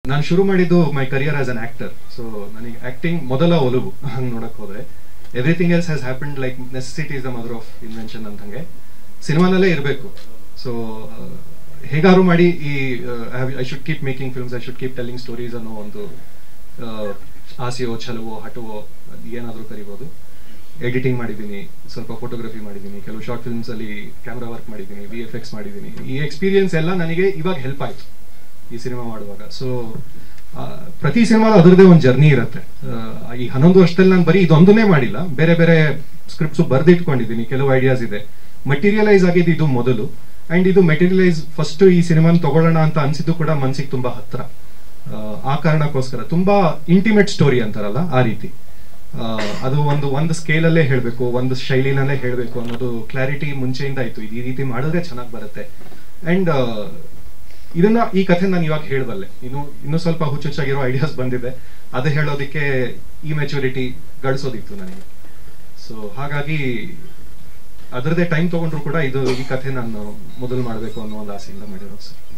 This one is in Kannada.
ನಾನು ಶುರು ಮಾಡಿದ್ದು my career as an actor so ನನಗೆ ಆಕ್ಟಿಂಗ್ ಮೊದಲ ಒಲವು ಹಂಗೆ ನೋಡಕ್ ಹೋದ್ರೆ everything else has happened like necessity is the mother of invention ಅಂತಂಗೆ ಸಿನಿಮಾನಲ್ಲೇ ಇರಬೇಕು ಸೊ ಹೇಗಾರು ಮಾಡಿ ಈ I should keep making films I should keep telling stories ಅನ್ನೋ ಒಂದು ಆ, ಆಸೆಯೋ ಛಲವೋ ಹಠವೋ ಅದ್ ಏನಾದ್ರೂ ಕರಿಬೋದು ಎಡಿಟಿಂಗ್ ಮಾಡಿದ್ದೀನಿ ಸ್ವಲ್ಪ ಫೋಟೋಗ್ರಫಿ ಮಾಡಿದ್ದೀನಿ ಕೆಲವು ಶಾರ್ಟ್ ಫಿಲ್ಮ್ಸ್ ಅಲ್ಲಿ ಕ್ಯಾಮ್ರಾ ವರ್ಕ್ ಮಾಡಿದ್ದೀನಿ ವಿ ಎಫ್ ಎಕ್ಸ್ ಮಾಡಿದ್ದೀನಿ ಈ ಎಕ್ಸ್ಪೀರಿಯನ್ಸ್ ಎಲ್ಲ ನನಗೆ ಇವಾಗ ಹೆಲ್ಪ್ ಆಯ್ತು ಈ ಸಿನಿಮಾ ಮಾಡುವಾಗ ಸೊ ಪ್ರತಿ ಸಿನಿಮಾದ ಅದರದೇ ಒಂದು ಜರ್ನಿ ಇರುತ್ತೆ ಆ, ಈ ಹನ್ನೊಂದು ವರ್ಷದಲ್ಲಿ ನಾನು ಬರೀ ಇದೊಂದನ್ನೇ ಮಾಡಿಲ್ಲ ಬೇರೆ ಬೇರೆ ಸ್ಕ್ರಿಪ್ಟ್ಸ್ ಬರೆದಿಟ್ಕೊಂಡಿದ್ದೀನಿ ಕೆಲವು ಐಡಿಯಾಸ್ ಇದೆ ಮಟೀರಿಯಲೈಸ್ ಆಗಿದ್ದು ಇದು ಮೊದಲು ಅಂಡ್ ಇದು ಮೆಟೀರಿಯಲೈಸ್ ಫಸ್ಟ್ ಈ ಸಿನಿಮಾನ ತಗೊಳ್ಳೋಣ ಅಂತ ಅನ್ಸಿದ್ದು ಕೂಡ ಮನ್ಸಿಗೆ ತುಂಬಾ ಹತ್ರ ಆ, ಆ ಕಾರಣಕ್ಕೋಸ್ಕರ ತುಂಬಾ ಇಂಟಿಮೇಟ್ ಸ್ಟೋರಿ ಅಂತಾರಲ್ಲ ಆ ರೀತಿ ಆ, ಅದು ಒಂದು ಒಂದು ಸ್ಕೇಲಲ್ಲೇ ಹೇಳಬೇಕು ಒಂದು ಶೈಲಿನಲ್ಲೇ ಹೇಳಬೇಕು ಅನ್ನೋದು ಕ್ಲಾರಿಟಿ ಮುಂಚೆಯಿಂದ ಆಯ್ತು ಇದು ಈ ರೀತಿ ಮಾಡಿದ್ರೆ ಚೆನ್ನಾಗಿ ಬರುತ್ತೆ ಅಂಡ್ ಇದನ್ನ ಈ ಕಥೆ ನಾನು ಇವಾಗ ಹೇಳಬಲ್ಲೆ ಇನ್ನು ಇನ್ನೂ ಸ್ವಲ್ಪ ಹುಚ್ಚುಚ್ಚಾಗಿರೋ ಐಡಿಯಾಸ್ ಬಂದಿದೆ ಅದು ಹೇಳೋದಕ್ಕೆ ಈ ಮೆಚುರಿಟಿ ಗಳಿಸೋದಿತ್ತು ನನಗೆ ಸೊ ಹಾಗಾಗಿ ಅದರದೇ ಟೈಮ್ ತಗೊಂಡ್ರು ಕೂಡ ಇದು ಈ ಕಥೆ ನಾನು ಮೊದಲು ಮಾಡಬೇಕು ಅನ್ನೋ ಒಂದು ಆಸೆಯಿಂದ ಮಾಡಿರೋದು ಸರ್